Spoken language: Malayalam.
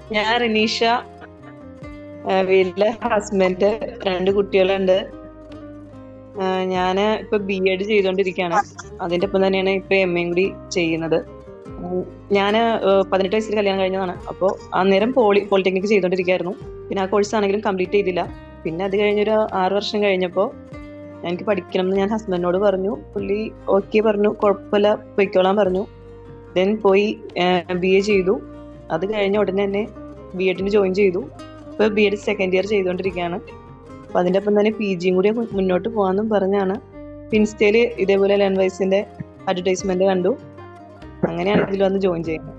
ഞാൻ റിനീഷ ആ, വീട്ടിലെ ഹസ്ബൻഡ് രണ്ട് കുട്ടികളുണ്ട് ഞാൻ ഇപ്പൊ ബി എഡ് ചെയ്തുകൊണ്ടിരിക്കുകയാണ് അതിന്റെ ഒപ്പം തന്നെയാണ് ഇപ്പൊ എം എയും കൂടി ചെയ്യുന്നത് ഞാൻ പതിനെട്ട് വയസ്സിൽ കല്യാണം കഴിഞ്ഞതാണ് അപ്പോൾ അന്നേരം പോളി പോളിടെക്നിക് ചെയ്തുകൊണ്ടിരിക്കുകയായിരുന്നു പിന്നെ ആ കോഴ്സ് ആണെങ്കിലും കംപ്ലീറ്റ് ചെയ്തില്ല പിന്നെ അത് കഴിഞ്ഞൊരു ആറ് വർഷം കഴിഞ്ഞപ്പോൾ എനിക്ക് പഠിക്കണം എന്ന് ഞാൻ ഹസ്ബൻഡിനോട് പറഞ്ഞു പുള്ളി ഓക്കെ പറഞ്ഞു കുഴപ്പമില്ല പൊയ്ക്കോളാൻ പറഞ്ഞു ദെൻ പോയി ബി എ ചെയ്തു അത് കഴിഞ്ഞ ഉടനെ തന്നെ ബി എഡിന് ജോയിൻ ചെയ്തു ഇപ്പൊ ബി എഡ് സെക്കൻഡ് ഇയർ ചെയ്തുകൊണ്ടിരിക്കുകയാണ് അപ്പൊ അതിന്റെ ഒപ്പം തന്നെ പി ജിയും കൂടി മുന്നോട്ട് പോകാന്നും പറഞ്ഞാണ് ഇൻസ്റ്റയില് ഇതേപോലെ ലേൺ വൈസിന്റെ അഡ്വർടൈസ്മെന്റ് കണ്ടു അങ്ങനെയാണ് ഇതിൽ വന്ന് ജോയിൻ ചെയ്യുന്നത്